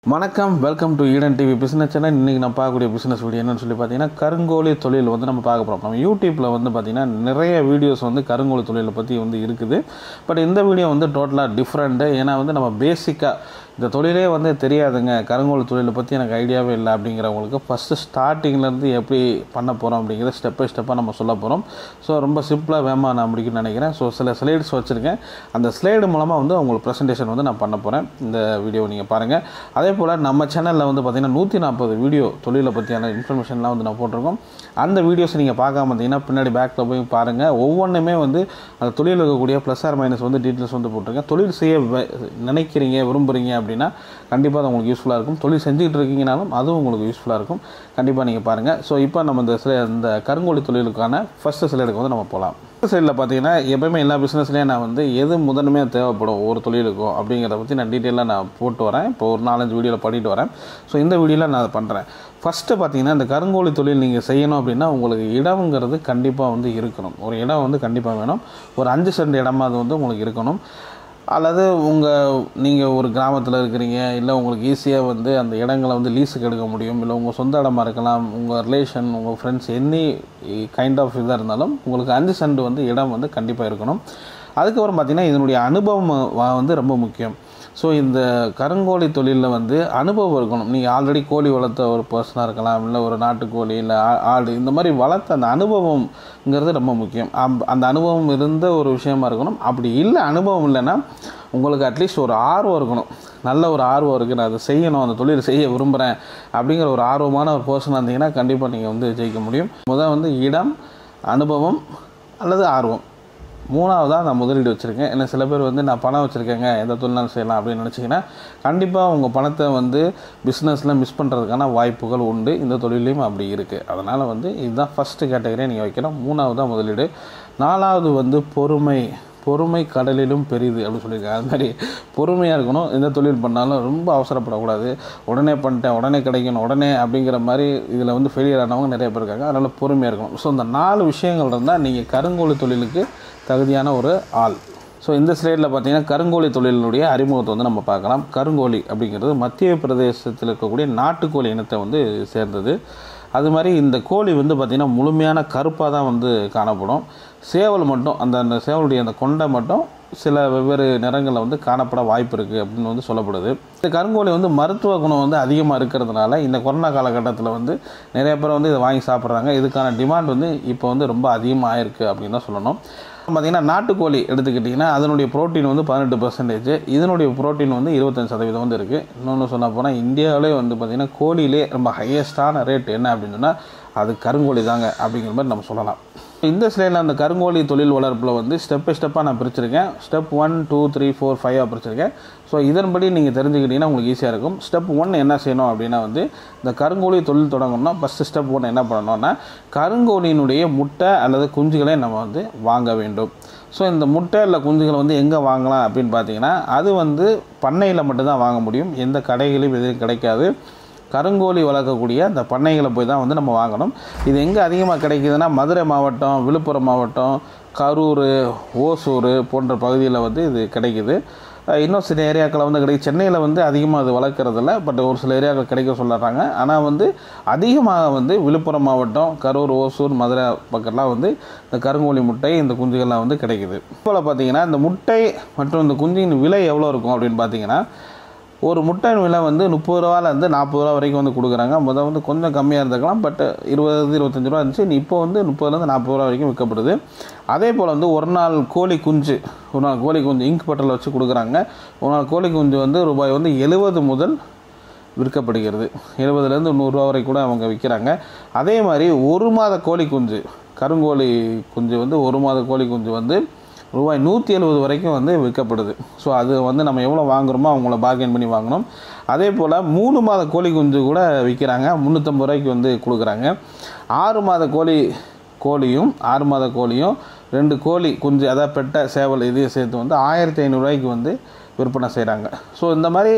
வணக்கம் welcome to Eden TV business channel இன்றைக்கி நான் பார்க்கக்கூடிய பிஸ்னஸ் வீடியோ என்னன்னு சொல்லி பார்த்தீங்கன்னா கருங்கோழி தொழில் வந்து நம்ம பார்க்க போகிறோம் நம்ம யூடியூப்பில் வந்து பார்த்திங்கன்னா நிறைய வீடியோஸ் வந்து கருங்கோழி தொழிலை பற்றி வந்து இருக்குது பட் இந்த வீடியோ வந்து டோட்டலாக டிஃப்ரெண்ட்டு ஏன்னா வந்து நம்ம பேசிக்காக இந்த தொழிலே வந்து தெரியாதுங்க கருங்கோழி தொழிலை பற்றி எனக்கு ஐடியாவே இல்லை அப்படிங்கிறவங்களுக்கு ஃபஸ்ட்டு ஸ்டார்டிங்லேருந்து எப்படி பண்ண போகிறோம் அப்படிங்கிறத ஸ்டெப் பை ஸ்டெப்பாக நம்ம சொல்ல போகிறோம் ஸோ ரொம்ப சிம்பிளாக வேகமாக நான் முடிக்கணும்னு நினைக்கிறேன் ஸோ சில ஸ்லைட்ஸ் வச்சுருக்கேன் அந்த ஸ்லைடு மூலமாக வந்து உங்களுக்கு ப்ரெசன்டேஷன் வந்து நான் பண்ண போகிறேன் இந்த வீடியோ நீங்கள் பாருங்கள் அதே போல் நம்ம சேனலில் வந்து பார்த்திங்கன்னா நூற்றி நாற்பது வீடியோ தொழிலை பற்றியான இன்ஃபர்மேஷன்லாம் வந்து நான் போட்டிருக்கோம் அந்த வீடியோஸ் நீங்கள் பார்க்காம இருந்தீங்கன்னா பின்னாடி பேக்கில் போய் பாருங்கள் ஒவ்வொன்றுமே வந்து அந்த தொழில் இருக்கக்கூடிய ப்ளஸ் ஆர் மைனஸ் வந்து டீட்டெயில்ஸ் வந்து போட்டிருக்கேன் தொழில் செய்ய வ- நினைக்கிறீங்க விரும்புகிறீங்க அப்படின்னா கண்டிப்பாக அது உங்களுக்கு யூஸ்ஃபுல்லாக இருக்கும் தொழில் செஞ்சுக்கிட்டு இருக்கீங்கனாலும் அதுவும் உங்களுக்கு யூஸ்ஃபுல்லாக இருக்கும் கண்டிப்பாக நீங்கள் பாருங்கள் ஸோ இப்போ நம்ம இந்த சில இந்த கருங்கோழி தொழிலுக்கான ஃபஸ்ட்டு சிலருக்கு வந்து நம்ம போகலாம் சைடில் பார்த்தீங்கன்னா எப்பயுமே எல்லா பிஸ்னஸ்லேயும் நான் வந்து எது முதன்மையாக தேவைப்படும் ஒவ்வொரு தொழிலுக்கும் அப்படிங்கிறத பற்றி நான் டீட்டெயிலாக நான் போட்டு வரேன் இப்போ ஒரு நாலஞ்சு வீடியோவில் பண்ணிட்டு வரேன் ஸோ இந்த வீடியோவில் நான் அதை பண்ணுறேன் ஃபஸ்ட்டு பார்த்தீங்கன்னா இந்த கருங்கோழி தொழில் நீங்கள் செய்யணும் அப்படின்னா உங்களுக்கு இடம்ங்கிறது கண்டிப்பாக வந்து இருக்கணும் ஒரு இடம் வந்து கண்டிப்பாக வேணும் ஒரு அஞ்சு சென்ட் இடமா அது வந்து உங்களுக்கு இருக்கணும் அல்லது உங்கள் நீங்கள் ஒரு கிராமத்தில் இருக்கிறீங்க இல்லை உங்களுக்கு ஈஸியாக வந்து அந்த இடங்களை வந்து லீஸுக்கு எடுக்க முடியும் இல்லை உங்கள் சொந்த இடமா இருக்கலாம் உங்கள் ரிலேஷன் உங்கள் ஃப்ரெண்ட்ஸ் எனி கைண்ட் ஆஃப் இதாக இருந்தாலும் உங்களுக்கு அஞ்சு சென்ட் வந்து இடம் வந்து கண்டிப்பாக இருக்கணும் அதுக்கப்புறம் பார்த்திங்கன்னா இதனுடைய அனுபவம் வ- வந்து ரொம்ப முக்கியம் ஸோ இந்த கருங்கோழி தொழிலில் வந்து அனுபவம் இருக்கணும் நீங்கள் ஆல்ரெடி கோழி வளர்த்த ஒரு பர்சனாக இருக்கலாம் இல்லை ஒரு நாட்டுக்கோழி இல்லை ஆ- ஆடு இந்த மாதிரி வளர்த்த அந்த அனுபவம்ங்கிறது ரொம்ப முக்கியம் அம்- அந்த அனுபவம் இருந்த ஒரு விஷயமா இருக்கணும் அப்படி இல்லை அனுபவம் இல்லைன்னா உங்களுக்கு அட்லீஸ்ட் ஒரு ஆர்வம் இருக்கணும் நல்ல ஒரு ஆர்வம் இருக்குது நான் அதை செய்யணும் அந்த தொழில் செய்ய விரும்புகிறேன் அப்படிங்கிற ஒரு ஆர்வமான ஒரு பர்சனாக இருந்தீங்கன்னா கண்டிப்பாக நீங்கள் வந்து ஜெயிக்க முடியும் முதல் வந்து இடம் அனுபவம் அல்லது ஆர்வம் மூணாவதாக நான் முதலீடு வச்சுருக்கேன் ஏன்னா சில பேர் வந்து நான் பணம் வச்சுருக்கேங்க எந்த தொழில்னாலும் செய்யலாம் அப்படின்னு நினச்சிங்கன்னா கண்டிப்பாக உங்கள் பணத்தை வந்து பிஸ்னஸில் மிஸ் பண்ணுறதுக்கான வாய்ப்புகள் உண்டு இந்த தொழிலையும் அப்படி இருக்குது அதனால் வந்து இதுதான் ஃபஸ்ட்டு கேட்டகரியை நீங்கள் வைக்கணும் மூணாவதாக முதலீடு நாலாவது வந்து பொறுமை பொறுமை கடலிலும் பெரிது அப்படின்னு சொல்லியிருக்காங்க அது மாதிரி பொறுமையாக இருக்கணும் எந்த தொழில் பண்ணாலும் ரொம்ப அவசரப்படக்கூடாது உடனே பண்ணிட்டேன் உடனே கிடைக்கணும் உடனே அப்படிங்கிற மாதிரி இதில் வந்து ஃபெயிலியர் ஆனவங்க நிறைய பேர் இருக்காங்க அதனால் பொறுமையாக இருக்கணும் ஸோ இந்த நாலு விஷயங்கள் இருந்தால் நீங்கள் கருங்கோழி தொழிலுக்கு தகுதியான ஒரு ஆள் ஸோ இந்த ஸ்லைடில் பார்த்தீங்கன்னா கருங்கோழி தொழிலினுடைய அறிமுகத்தை வந்து நம்ம பார்க்கலாம் கருங்கோழி அப்படிங்கிறது மத்திய பிரதேசத்தில் இருக்கக்கூடிய நாட்டுக்கோழி இனத்தை வந்து சேர்ந்தது அது மாதிரி இந்த கோழி வந்து பார்த்திங்கன்னா முழுமையான கருப்பாக தான் வந்து காணப்படும் சேவல் மட்டும் அந்த அந்த சேவலுடைய அந்த கொண்டை மட்டும் சில வெவ்வேறு நிறங்களில் வந்து காணப்பட வாய்ப்பு இருக்குது அப்படின்னு வந்து சொல்லப்படுது இந்த கருங்கோழி வந்து மருத்துவ குணம் வந்து அதிகமாக இருக்கிறதுனால இந்த கொரோனா காலகட்டத்தில் வந்து நிறைய பேர் வந்து இதை வாங்கி சாப்பிட்றாங்க இதுக்கான டிமாண்ட் வந்து இப்போ வந்து ரொம்ப அதிகமாக ஆயிருக்கு அப்படின்னு தான் சொல்லணும் பார்த்தீங்கன்னா நாட்டுக்கோழி எடுத்துக்கிட்டிங்கன்னா அதனுடைய புரோட்டீன் வந்து பதினெட்டு பர்சன்டேஜ் இதனுடைய புரோட்டீன் வந்து இருபத்தஞ்சு சதவீதம் வந்து இருக்குது இன்னொன்று சொல்ல போனால் இந்தியாவிலே வந்து பார்த்திங்கன்னா கோழியிலே ரொம்ப ஹையஸ்டான ரேட் என்ன அப்படின்னு சொன்னால் அது கருங்கோழி தாங்க அப்படிங்கிற மாதிரி நம்ம சொல்லலாம் இந்த ஸ்லைடில் அந்த கருங்கோழி தொழில் வளர்ப்பில் வந்து ஸ்டெப் பை ஸ்டெப்பாக நான் பிரிச்சிருக்கேன் step one two three four ஃபைவாக பிரிச்சிருக்கேன் ஸோ இதன்படி நீங்கள் தெரிஞ்சுக்கிட்டீங்கன்னா உங்களுக்கு ஈஸியாக இருக்கும் ஸ்டெப் ஒன் என்ன செய்யணும் அப்படின்னா வந்து இந்த கருங்கோழி தொழில் தொடங்கணும்னா ஃபஸ்ட்டு ஸ்டெப் ஒன் என்ன பண்ணணும்னா கருங்கோழியினுடைய முட்டை அல்லது குஞ்சுகளை நம்ம வந்து வாங்க வேண்டும் ஸோ இந்த முட்டை இல்லை குஞ்சுகளை வந்து எங்கே வாங்கலாம் அப்படின்னு பார்த்தீங்கன்னா அது வந்து பண்ணையில் மட்டும்தான் வாங்க முடியும் எந்த கடைகளையும் எதுவும் கிடைக்காது கருங்கோழி வளர்க்கக்கூடிய அந்த பண்ணைகளை போய் தான் வந்து நம்ம வாங்கணும் இது எங்கே அதிகமாக கிடைக்குதுன்னா மதுரை மாவட்டம் விழுப்புரம் மாவட்டம் கரூர் ஓசூர் போன்ற பகுதியில் வந்து இது கிடைக்குது அஹ் இன்னும் சில ஏரியாக்களில் வந்து கிடைக்கும் சென்னையில் வந்து அதிகமாக அது வளர்க்குறதில்ல பட் ஒரு சில ஏரியாக்கள் கிடைக்க சொல்லுறாங்க ஆனால் வந்து அதிகமாக வந்து விழுப்புரம் மாவட்டம் கரூர் ஓசூர் மதுரை பக்கம்லாம் வந்து இந்த கருங்கோழி முட்டை இந்த குஞ்சுகள்லாம் வந்து கிடைக்குது இப்போ பார்த்தீங்கன்னா இந்த முட்டை மற்றும் இந்த குஞ்சின் விலை எவ்வளோ இருக்கும் அப்படின்னு பார்த்தீங்கன்னா ஒரு முட்டை விலை வந்து முப்பது ரூபாலேருந்து நாற்பது ரூபா வரைக்கும் வந்து கொடுக்குறாங்க முதல் வந்து கொஞ்சம் கம்மியாக இருந்திருக்கலாம் பட் இருபது இருபத்தஞ்சி ரூபா இருந்துச்சு இப்போ வந்து முப்பதுலேருந்து நாற்பது ரூபா வரைக்கும் விற்கப்படுது அதே போல் வந்து ஒரு நாள் கோழி குஞ்சு ஒரு நாள் கோழி குஞ்சு இங்க் பட்டரில் வச்சு கொடுக்குறாங்க ஒரு நாள் கோழி குஞ்சு வந்து ரூபாய் வந்து எழுபது முதல் விற்கப்படுகிறது எழுபதுலேருந்து நூறுரூவா வரைக்கும் கூட அவங்க விற்கிறாங்க அதே மாதிரி ஒரு மாத கோழி குஞ்சு கருங்கோழி குஞ்சு வந்து ஒரு மாத கோழி குஞ்சு வந்து ரூபாய் நூற்றி எழுபது வரைக்கும் வந்து விற்கப்படுது ஸோ அது வந்து நம்ம எவ்வளோ வாங்குறோமோ அவங்கள பார்கெயின் பண்ணி வாங்கணும் அதே போல் மூணு மாத கோழி குஞ்சு கூட விற்கிறாங்க முந்நூற்றம்பது ரூபாய்க்கு வந்து கொடுக்குறாங்க ஆறு மாத கோழி கோழியும் ஆறு மாத கோழியும் ரெண்டு கோழி குஞ்சு அதாவது பெட்டை சேவல் இதையும் சேர்த்து வந்து ஆயிரத்தி ஐநூறுரூவாய்க்கு வந்து விற்பனை செய்கிறாங்க ஸோ இந்த மாதிரி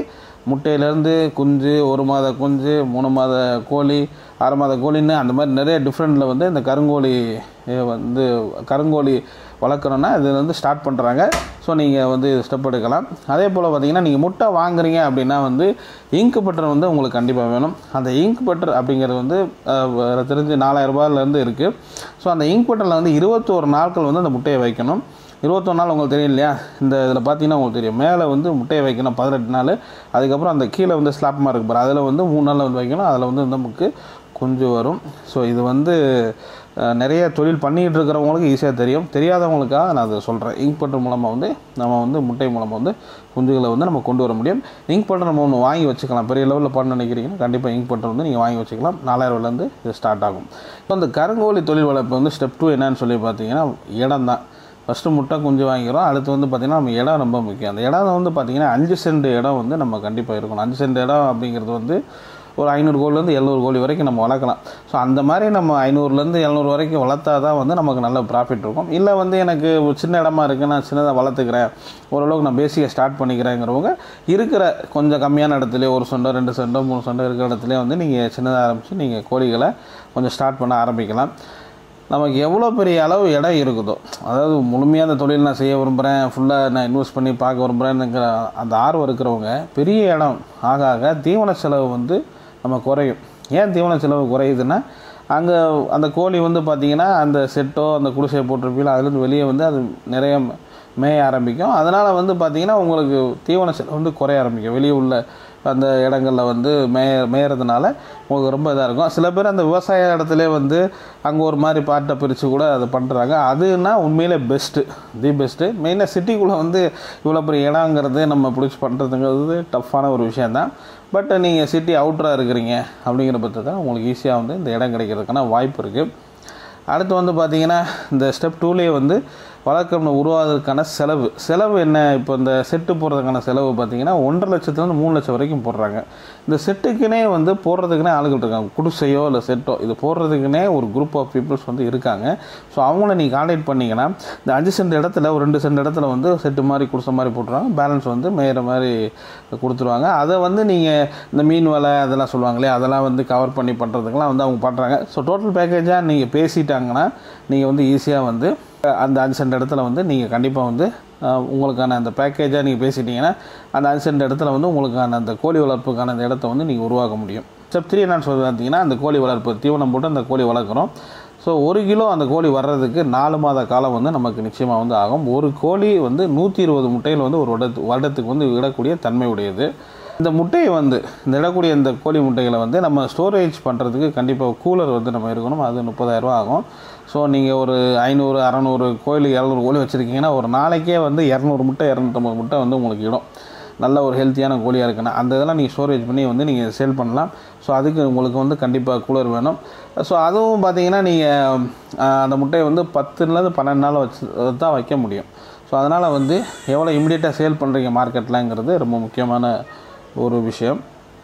முட்டையிலேருந்து குஞ்சு ஒரு மாத குஞ்சு மூணு மாத கோழி ஆறு மாத கோழின்னு அந்த மாதிரி நிறைய டிஃப்ரெண்ட்டில் வந்து இந்த கருங்கோழி அஹ், வந்து கருங்கோழி வளர்க்குறோன்னா இது வந்து ஸ்டார்ட் பண்ணுறாங்க ஸோ நீங்கள் வந்து ஸ்டெப் எடுக்கலாம் அதே போல் பார்த்தீங்கன்னா நீங்கள் முட்டை வாங்குறீங்க அப்படின்னா வந்து இங்க் பட்டர் வந்து உங்களுக்கு கண்டிப்பாக வேணும் அந்த இங்க் பட்டர் அப்படிங்கிறது வந்து அஹ், எனக்கு தெரிஞ்சு நாலாயிரம் ரூபாயிலேருந்து இருக்குது ஸோ அந்த இங்க் பட்டரில் வந்து இருபத்தோரு நாட்கள் வந்து அந்த முட்டையை வைக்கணும் இருபத்தொரு நாள் உங்களுக்கு தெரியும் இல்லையா இந்த இதில் பார்த்தீங்கன்னா உங்களுக்கு தெரியும் மேலே வந்து முட்டையை வைக்கணும் பதினெட்டு நாள் அதுக்கப்புறம் அந்த கீழே வந்து ஸ்லாப் மாதிரி இருக்கு பாரு அதில் வந்து மூணு நாளில் வந்து வைக்கணும் அதில் வந்து நமக்கு குஞ்சு வரும் ஸோ இது வந்து அஹ், நிறைய தொழில் பண்ணிகிட்டு இருக்கிறவங்களுக்கு ஈஸியாக தெரியும் தெரியாதவங்களுக்காக நான் அதை சொல்கிறேன் இங்க் பட்டர் மூலமாக வந்து நம்ம வந்து முட்டை மூலமாக வந்து குஞ்சுகளை வந்து நம்ம கொண்டு வர முடியும் இங்க் பட்டர் நம்ம ஒன்று வாங்கி வச்சுக்கலாம் பெரிய லெவலில் பண்ண நினைக்கிறீங்கன்னா கண்டிப்பாக இங்க் பட்டர் வந்து நீங்கள் வாங்கி வச்சுக்கலாம் நாலாயிரூவாலேருந்து இது ஸ்டார்ட் ஆகும் இப்போ இந்த கருங்கோழி தொழில் வளர்ப்பு வந்து ஸ்டெப் டூ என்னன்னு சொல்லி பார்த்தீங்கன்னா இடம் தான் ஃபஸ்ட்டு முட்டை குஞ்சு வாங்கிக்கிறோம் அடுத்து வந்து பார்த்திங்கன்னா நம்ம இடம் ரொம்ப முக்கியம் அந்த இடம் வந்து பார்த்திங்கன்னா அஞ்சு சென்ட் இடம் வந்து நம்ம கண்டிப்பாக இருக்கணும் அஞ்சு சென்ட் இடம் அப்படிங்கிறது வந்து ஒரு ஐநூறு கோழிலேருந்து எழுநூறு கோழி வரைக்கும் நம்ம வளர்க்கலாம் ஸோ அந்த மாதிரி நம்ம ஐநூறுலேருந்து எழுநூறு வரைக்கும் வளர்த்தா தான் வந்து நமக்கு நல்ல ப்ராஃபிட் இருக்கும் இல்லை வந்து எனக்கு ஒரு சின்ன இடமா இருக்குது நான் சின்னதாக வளர்த்துக்கிறேன் ஓரளவுக்கு நான் பேசிக்காக ஸ்டார்ட் பண்ணிக்கிறேங்கிறவங்க இருக்கிற கொஞ்சம் கம்மியான இடத்துல ஒரு சொண்டோ ரெண்டு சொண்டோ மூணு சொண்டோ இருக்கிற இடத்துல வந்து நீங்கள் சின்னதாக ஆரம்பித்து நீங்கள் கோழிகளை கொஞ்சம் ஸ்டார்ட் பண்ண ஆரம்பிக்கலாம் நமக்கு எவ்வளோ பெரிய அளவு இடம் இருக்குதோ அதாவது முழுமையாக அந்த தொழில் நான் செய்ய விரும்புகிறேன் ஃபுல்லாக நான் இன்வெஸ்ட் பண்ணி பார்க்க விரும்புகிறேன்னுங்கிற அந்த ஆர்வம் இருக்கிறவங்க பெரிய இடம் ஆக ஆக தீவன செலவு வந்து நம்ம குறையும் ஏன் தீவன செலவு குறையுதுன்னா அங்கே அந்த கோழி வந்து பார்த்திங்கன்னா அந்த செட்டோ அந்த குடிசையை போட்டிருப்பீங்களோ அதுலேருந்து வெளியே வந்து அது நிறைய மேய ஆரம்பிக்கும் அதனால் வந்து பார்த்திங்கன்னா உங்களுக்கு தீவன செலவு வந்து குறைய ஆரம்பிக்கும் வெளியே உள்ள அந்த இடங்களில் வந்து மேய மேயறதுனால உங்களுக்கு ரொம்ப இதாக இருக்கும் சில பேர் அந்த விவசாய இடத்துல வந்து அங்கே ஒரு மாதிரி பாட்டை பிரித்து கூட அதை பண்ணுறாங்க அதுனா உண்மையிலே பெஸ்ட்டு தி பெஸ்ட்டு மெயினாக சிட்டிக்குள்ளே வந்து இவ்வளோ பெரிய இடங்கிறது நம்ம பிடிச்சி பண்ணுறதுங்கிறது டஃப்பான ஒரு விஷயந்தான் பட் நீங்கள் சிட்டி அவுட்டராக இருக்கிறீங்க அப்படிங்கிற பட்சத்தில் உங்களுக்கு ஈஸியாக வந்து இந்த இடம் கிடைக்கிறதுக்கான வாய்ப்பு இருக்குது அடுத்து வந்து பார்த்தீங்கன்னா இந்த ஸ்டெப் டூலேயே வந்து வழக்கம்னு உருவாவதற்கான செலவு செலவு என்ன இப்போ இந்த செட்டு போடுறதுக்கான செலவு பார்த்தீங்கன்னா ஒன்றரை லட்சத்துலேருந்து மூணு லட்சம் வரைக்கும் போடுறாங்க இந்த செட்டுக்குனே வந்து போடுறதுக்குனே ஆளுகள் இருக்காங்க குடிசையோ இல்லை செட்டோ இது போடுறதுக்குனே ஒரு குரூப் ஆஃப் பீப்புள்ஸ் வந்து இருக்காங்க ஸோ அவங்கள நீங்கள் கான்டாக்ட் பண்ணிங்கன்னா இந்த அஞ்சு சென்ட் இடத்துல ஒரு ரெண்டு சென்ட் இடத்துல வந்து செட்டு மாதிரி குடிசை மாதிரி போட்டுருவாங்க பேலன்ஸ் வந்து மேயிற மாதிரி கொடுத்துருவாங்க அதை வந்து நீங்கள் இந்த மீன் வலை அதெல்லாம் சொல்லுவாங்களே அதெல்லாம் வந்து கவர் பண்ணி பண்ணுறதுக்கெல்லாம் வந்து அவங்க பண்ணுறாங்க ஸோ டோட்டல் பேக்கேஜாக நீங்கள் பேசிட்டாங்கன்னா நீங்கள் வந்து ஈஸியாக வந்து அந்த அஞ்சு சென்ட் இடத்துல வந்து நீங்கள் கண்டிப்பாக வந்து அஹ், உங்களுக்கான அந்த பேக்கேஜாக நீங்கள் பேசிட்டீங்கன்னா அந்த அஞ்சு சென்ட் இடத்துல வந்து உங்களுக்கான அந்த கோழி வளர்ப்புக்கான அந்த இடத்த வந்து நீங்கள் உருவாக்க முடியும் ஸ்டெப் த்ரீ என்னன்னு சொல்லி பார்த்தீங்கன்னா அந்த கோழி வளர்ப்பு தீவனம் போட்டு அந்த கோழி வளர்க்குறோம் ஸோ ஒரு கிலோ அந்த கோழி வர்றதுக்கு நாலு மாத காலம் வந்து நமக்கு நிச்சயமாக வந்து ஆகும் ஒரு கோழி வந்து நூற்றி இருபது முட்டைகள் வந்து ஒரு வருடத்து வருடத்துக்கு வந்து விடக்கூடிய தன்மை உடையது இந்த முட்டையை வந்து இந்த இடக்கூடிய இந்த கோழி முட்டைகளை வந்து நம்ம ஸ்டோரேஜ் பண்ணுறதுக்கு கண்டிப்பாக கூலர் வந்து நம்ம இருக்கணும் அது முப்பதாயிரரூவா ஆகும் ஸோ நீங்கள் ஒரு ஐநூறு அறநூறு கோழி இரநூறு கோழி வச்சுருக்கீங்கன்னா ஒரு நாளைக்கே வந்து இரநூறு முட்டை இரநூத்தம்பது முட்டை வந்து உங்களுக்கு இடும் நல்ல ஒரு ஹெல்த்தியான கோழியாக இருக்குன்னா அந்த இதெல்லாம் நீங்கள் ஸ்டோரேஜ் பண்ணி வந்து நீங்கள் சேல் பண்ணலாம் ஸோ அதுக்கு உங்களுக்கு வந்து கண்டிப்பாக கூலர் வேணும் ஸோ அதுவும் பார்த்தீங்கன்னா நீங்கள் அந்த முட்டையை வந்து பத்துலேருந்து பன்னெண்டு நாள் வச்சு தான் வைக்க முடியும் ஸோ அதனால் வந்து எவ்வளோ இமிடியேட்டாக சேல் பண்ணுறீங்க மார்க்கெட்லங்கிறது ரொம்ப முக்கியமான ஒரு விஷயம்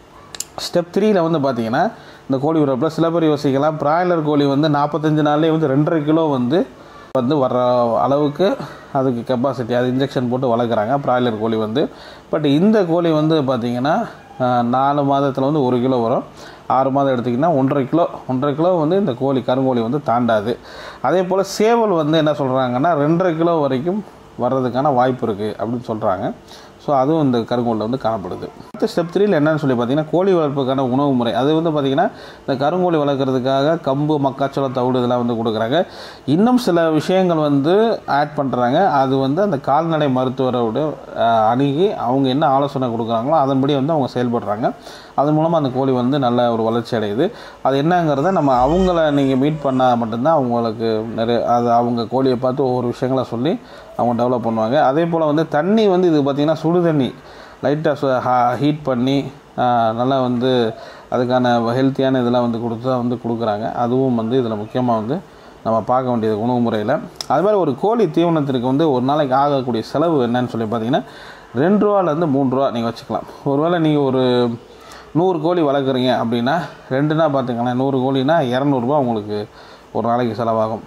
ஸ்டெப் த்ரீயில் வந்து பார்த்தீங்கன்னா இந்த கோழி உறப்பில் சில பேர் யோசிக்கலாம் பிராய்லர் கோழி வந்து நாற்பத்தஞ்சு நாள்லேயே வந்து ரெண்டரை கிலோ வந்து வந்து வர்ற அளவுக்கு அதுக்கு கெப்பாசிட்டி அது இன்ஜெக்ஷன் போட்டு வளர்க்குறாங்க பிராய்லர் கோழி வந்து பட் இந்த கோழி வந்து பார்த்திங்கன்னா ஆஹ், நாலு மாதத்தில் வந்து ஒரு கிலோ வரும் ஆறு மாதம் எடுத்திங்கன்னா ஒன்றரை கிலோ ஒன்றரை கிலோ வந்து இந்த கோழி கருங்கோழி வந்து தாண்டாது அதே போல் சேவல் வந்து என்ன சொல்கிறாங்கன்னா ரெண்டரை கிலோ வரைக்கும் வர்றதுக்கான வாய்ப்பு இருக்குது அப்படின்னு சொல்கிறாங்க ஸோ அதுவும் இந்த கருங்கோலில் வந்து காணப்படுது அடுத்த ஸ்டெப் த்ரீல என்னன்னு சொல்லி பார்த்தீங்கன்னா கோழி வளர்ப்புக்கான உணவு முறை அது வந்து பார்த்திங்கன்னா இந்த கருங்கோழி வளர்க்குறதுக்காக கம்பு மக்காச்சோளம் தவிடு இதெல்லாம் வந்து கொடுக்குறாங்க இன்னும் சில விஷயங்கள் வந்து ஆட் பண்ணுறாங்க அது வந்து அந்த கால்நடை மருத்துவரோட அஹ், அணுகி அவங்க என்ன ஆலோசனை கொடுக்குறாங்களோ அதன்படி வந்து அவங்க செயல்படுறாங்க அதன் மூலமாக அந்த கோழி வந்து நல்ல ஒரு வளர்ச்சி அடையுது அது என்னங்கிறத நம்ம அவங்கள நீங்கள் மீட் பண்ணால் மட்டும்தான் அவங்களுக்கு நிறைய அது அவங்க கோழியை பார்த்து ஒவ்வொரு விஷயங்களை சொல்லி அவங்க டெவலப் பண்ணுவாங்க அதே போல் வந்து தண்ணி வந்து இது பார்த்திங்கன்னா சுடு தண்ணி லைட்டாக ஹீட் பண்ணி ஆஹ், நல்லா வந்து அதுக்கான ஹெல்த்தியான இதெல்லாம் வந்து கொடுத்து தான் வந்து கொடுக்குறாங்க அதுவும் வந்து இதில் முக்கியமாக வந்து நம்ம பார்க்க வேண்டியது உணவு முறையில் அது மாதிரி ஒரு கோழி தீவனத்திற்கு வந்து ஒரு நாளைக்கு ஆகக்கூடிய செலவு என்னன்னு சொல்லி பார்த்தீங்கன்னா ரெண்டு ரூபாலேருந்து மூணு ரூபா நீங்கள் வச்சுக்கலாம் ஒருவேளை நீங்கள் ஒரு நூறு கோழி வளர்க்குறீங்க அப்படின்னா ரெண்டுனா பார்த்துங்களேன் நூறு கோழினா இரநூறுபா உங்களுக்கு ஒரு நாளைக்கு செலவாகும்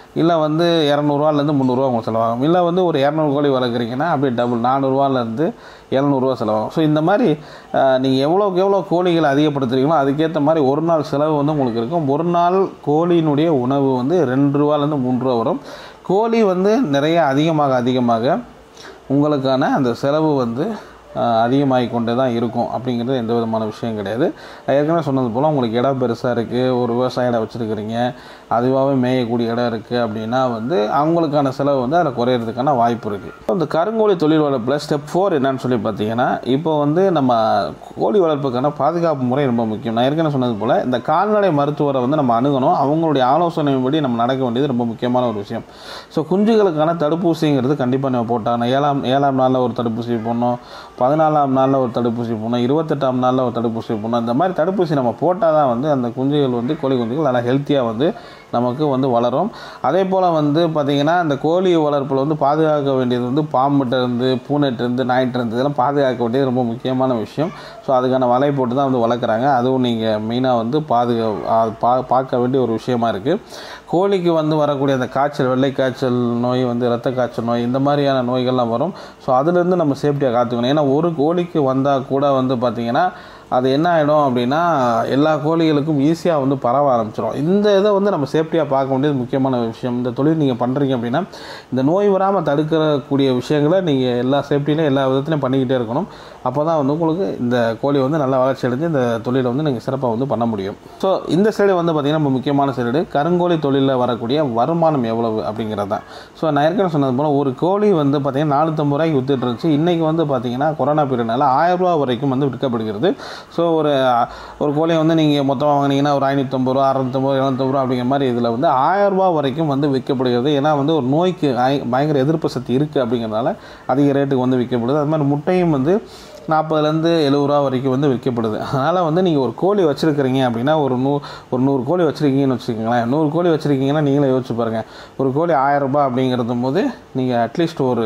இல்லை வந்து இரநூறுவாலேருந்து முந்நூறுரூவா உங்களுக்கு செலவாகும் இல்லை வந்து ஒரு இரநூறு கோழி வளர்க்குறீங்கன்னா அப்படியே டபுள் நானூறுரூவாலேருந்து இரநூறுவா செலவாகும் ஸோ இந்த மாதிரி நீங்கள் எவ்வளோக்கு எவ்வளோ கோழிகளை அதிகப்படுத்துறீங்களோ அதுக்கேற்ற மாதிரி ஒரு நாள் செலவு வந்து உங்களுக்கு இருக்கும் ஒரு நாள் கோழியினுடைய உணவு வந்து ரெண்டு ரூபாலேருந்து மூணு ரூபா வரும் கோழி வந்து நிறைய அதிகமாக அதிகமாக உங்களுக்கான அந்த செலவு வந்து அதிகமாகி கொண்டே தான் இருக்கும் அப்படிங்கிறது எந்த விதமான விஷயம் கிடையாது ஏற்கனவே சொன்னது போல் உங்களுக்கு இடம் பெருசாக இருக்குது ஒரு விவசாய இடம் வச்சுருக்கிறீங்க அதுவாகவே மேயக்கூடிய இடம் இருக்குது அப்படின்னா வந்து அவங்களுக்கான செலவு வந்து அதில் குறையிறதுக்கான வாய்ப்பு இருக்குது இந்த கருங்கோழி தொழில் வளர்ப்பில் ஸ்டெப் ஃபோர் என்னன்னு சொல்லி பார்த்தீங்கன்னா இப்போ வந்து நம்ம கோழி வளர்ப்புக்கான பாதுகாப்பு முறை ரொம்ப முக்கியம் நான் ஏற்கனவே சொன்னது போல் இந்த கால்நடை மருத்துவரை வந்து நம்ம அணுகணும் அவங்களுடைய ஆலோசனைப்படி நம்ம நடக்க வேண்டியது ரொம்ப முக்கியமான ஒரு விஷயம் ஸோ குஞ்சுகளுக்கான தடுப்பூசிங்கிறது கண்டிப்பாக நம்ம போட்டாங்க ஏழாம் ஏழாம் நாளில் ஒரு தடுப்பூசி போடணும் பதினாலாம் நாளில் ஒரு தடுப்பூசி போடணும் இருபத்தெட்டாம் நாளில் ஒரு தடுப்பூசி போடணும் இந்த மாதிரி தடுப்பூசி நம்ம போட்டால் தான் வந்து அந்த குஞ்சுகள் வந்து கோழி குஞ்சுகள் நல்லா ஹெல்த்தியாக வந்து நமக்கு வந்து வளரும் அதே போல் வந்து பார்த்திங்கன்னா இந்த கோழி வளர்ப்பில் வந்து பாதுகாக்க வேண்டியது வந்து பாம்புகிட்ட இருந்து பூனைகிட்ட இருந்து நாயிட்ட இருந்து இதெல்லாம் பாதுகாக்க வேண்டியது ரொம்ப முக்கியமான விஷயம் ஸோ அதுக்கான வலை போட்டு தான் வந்து வளர்க்குறாங்க அதுவும் நீங்கள் மெயினாக வந்து பாதுகா பா பார்க்க வேண்டிய ஒரு விஷயமா இருக்குது கோழிக்கு வந்து வரக்கூடிய அந்த காய்ச்சல் வெள்ளை காய்ச்சல் நோய் வந்து இரத்த காய்ச்சல் நோய் இந்த மாதிரியான நோய்கள்லாம் வரும் ஸோ அதுலேருந்து நம்ம சேஃப்டியாக காத்துக்கணும் ஏன்னா ஒரு கோழிக்கு வந்தால் கூட வந்து பார்த்திங்கன்னா அது என்ன ஆகிடும் அப்படின்னா எல்லா கோழிகளுக்கும் ஈஸியாக வந்து பரவ ஆரம்பிச்சிடும் இந்த இதை வந்து நம்ம சேஃப்டியாக பார்க்க வேண்டியது முக்கியமான விஷயம் இந்த தொழில் நீங்கள் பண்ணுறீங்க அப்படின்னா இந்த நோய் வராமல் தடுக்கக்கூடிய விஷயங்களை நீங்கள் எல்லா சேஃப்டிலையும் எல்லா விதத்துலையும் பண்ணிக்கிட்டே இருக்கணும் அப்போ தான் வந்து உங்களுக்கு இந்த கோழி வந்து நல்லா வளர்ச்சி அடைஞ்சு இந்த தொழிலை வந்து நீங்கள் சிறப்பாக வந்து பண்ண முடியும் ஸோ இந்த சைடு வந்து பார்த்திங்கன்னா நம்ம முக்கியமான சைடு கருங்கோழி தொழிலில் வரக்கூடிய வருமானம் எவ்வளவு அப்படிங்கிறது தான் ஸோ நான் ஏற்கனவே சொன்னது போல் ஒரு கோழி வந்து பார்த்திங்கன்னா நானூற்றம்பது ரூபாய்க்கு வித்துட்டு இருந்துச்சு இன்றைக்கி வந்து பார்த்திங்கன்னா கொரோனா பீரியட்னால ஆயிரம் ரூபா வரைக்கும் வந்து விற்கப்படுகிறது ஸோ ஒரு ஒரு கோழியை வந்து நீங்கள் மொத்தமாக வாங்கினீங்கன்னா ஒரு ஐநூற்றம்பது ரூபா அறநூற்றம்பது எழுநூத்தம்பது ரூபா அப்படிங்கிற மாதிரி இதில் வந்து ஆயிரம் ரூபா வரைக்கும் வந்து விற்கப்படுகிறது ஏன்னா வந்து ஒரு நோய்க்கு ஆய்- பயங்கர எதிர்ப்பு சக்தி இருக்குது அப்படிங்கிறனால அதிக ரேட்டுக்கு வந்து விற்கப்படுது அது மாதிரி முட்டையும் வந்து நாற்பதுலேருந்து எழுபது ரூபா வரைக்கும் வந்து விற்கப்படுது அதனால் வந்து நீங்கள் ஒரு கோழி வச்சுருக்கிறீங்க அப்படின்னா ஒரு நூ ஒரு நூறு கோழி வச்சுருக்கீங்கன்னு வச்சுக்கோங்களேன் நூறு கோழி வச்சுருக்கீங்கன்னா நீங்களே யோசிச்சு பாருங்கள் ஒரு கோழி ஆயிரம் ரூபாய் அப்படிங்கிறது போது நீங்கள் அட்லீஸ்ட் ஒரு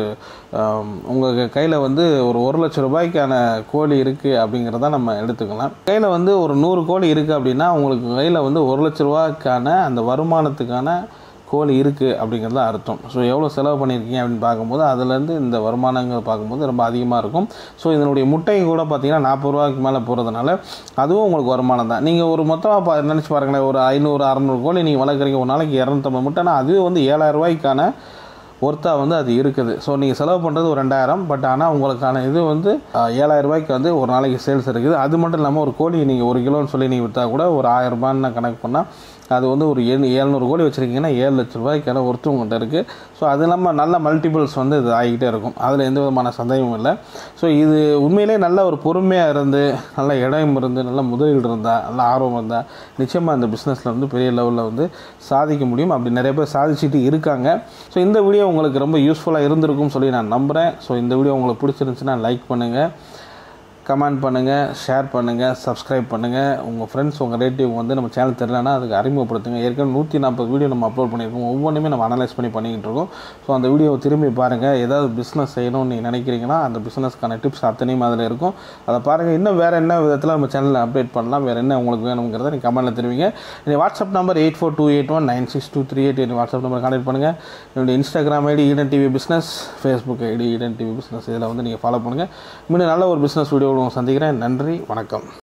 உங்கள் கையில் வந்து ஒரு ஒரு லட்ச ரூபாய்க்கான கோழி இருக்குது அப்படிங்கிறத நம்ம எடுத்துக்கலாம் கையில் வந்து ஒரு நூறு கோழி இருக்குது அப்படின்னா உங்களுக்கு கையில் வந்து ஒரு லட்ச ரூபாய்க்கான அந்த வருமானத்துக்கான கோழி இருக்குது அப்படிங்கிறது தான் அர்த்தம் ஸோ எவ்வளோ செலவு பண்ணியிருக்கீங்க அப்படின்னு பார்க்கும்போது அதுலேருந்து இந்த வருமானங்கள் பார்க்கும்போது ரொம்ப அதிகமாக இருக்கும் ஸோ இதனுடைய முட்டை கூட பார்த்தீங்கன்னா நாற்பது ரூபாய்க்கு மேலே போகிறதுனால அதுவும் உங்களுக்கு வருமானம் தான் நீங்கள் ஒரு மொத்தமாக பா நினச்சி பாருங்களேன் ஒரு ஐநூறு அறநூறு கோழி நீங்கள் வளர்க்குறீங்க ஒரு நாளைக்கு இரநூத்தம்பது முட்டைனா அதுவே வந்து ஏழாயிரம் ரூபாய்க்கான ஒர்த்தாக வந்து அது இருக்குது ஸோ நீங்கள் செலவு பண்ணுறது ஒரு ரெண்டாயிரம் பட் ஆனால் உங்களுக்கான இது வந்து அஹ், ஏழாயிரம் ரூபாய்க்கு வந்து ஒரு நாளைக்கு சேல்ஸ் இருக்குது அது மட்டும் இல்லாமல் ஒரு கோழி நீங்கள் ஒரு கிலோன்னு சொல்லி நீங்கள் விற்றா கூட ஒரு ஆயிரம் ரூபான்னு கணக்கு பண்ணால் அது வந்து ஒரு ஏழு ஏழ்நூறு கோழி வச்சுருக்கீங்கன்னா ஏழு லட்ச ரூபாய்க்கான ஒர்த்து உங்கள்கிட்ட இருக்குது ஸோ அது இல்லாமல் நல்ல மல்டிபிள்ஸ் வந்து இது ஆகிக்கிட்டே இருக்கும் அதில் எந்த விதமான சந்தேகமும் இல்லை ஸோ இது உண்மையிலே நல்ல ஒரு பொறுமையாக இருந்து நல்ல இடம் இருந்து நல்ல முதலீடு இருந்தால் நல்ல ஆர்வம் இருந்தால் நிச்சயமாக இந்த பிஸ்னஸில் வந்து பெரிய லெவலில் வந்து சாதிக்க முடியும் அப்படி நிறைய பேர் சாதிச்சுட்டு இருக்காங்க ஸோ இந்த வீடியோ உங்களுக்கு ரொம்ப யூஸ்ஃபுல்லாக இருந்திருக்கும்னு சொல்லி நான் நம்புகிறேன் ஸோ இந்த வீடியோ உங்களுக்கு பிடிச்சிருந்துச்சுன்னா லைக் பண்ணுங்கள் கமெண்ட் பண்ணுங்கள் ஷேர் பண்ணுங்கள் சப்ஸ்கிரைப் பண்ணுங்கள் உங்கள் ஃப்ரெண்ட்ஸ் உங்கள் ரிலேட்டிவ் வந்து நம்ம சேனல் தெரியலனா அதுக்கு அறிமுகப்படுத்துங்க ஏற்கனவே நூற்றி நாற்பது வீடியோ நம்ம அப்லோட் பண்ணியிருக்கோம் ஒவ்வொன்றுமே நம்ம அனலைஸ் பண்ணி பண்ணிக்கிட்டு இருக்கோம் ஸோ அந்த வீடியோவை திரும்பி பாருங்கள் ஏதாவது பிஸ்னஸ் செய்யணும்னு நீங்கள் நினைக்கிறீங்கன்னா அந்த பிஸ்னஸ்க்கான டிப்ஸ் அத்தனையும் அதில் இருக்கும் அதை பாருங்கள் இன்னும் வேறு என்ன விதத்தில் நம்ம சேனலில் அப்டேட் பண்ணலாம் வேறு என்ன உங்களுக்கு வேணுங்கிறத நீங்கள் கமெண்ட்டில் தெரிவிங்க என்னுடைய WhatsApp number eight four two eight one nine six two three eight என்னுடைய வாட்ஸ்அப் நம்பர் கான்டெக்ட் பண்ணுங்கள் என்னுடைய Instagram ID Eden TV business Facebook ID Eden TV business இதில் வந்து நீங்கள் ஃபாலோ பண்ணுங்கள் இன்னும் நல்ல ஒரு பிஸ்னஸ் வீடியோவில் உங்களை சந்திக்கிறேன் நன்றி வணக்கம்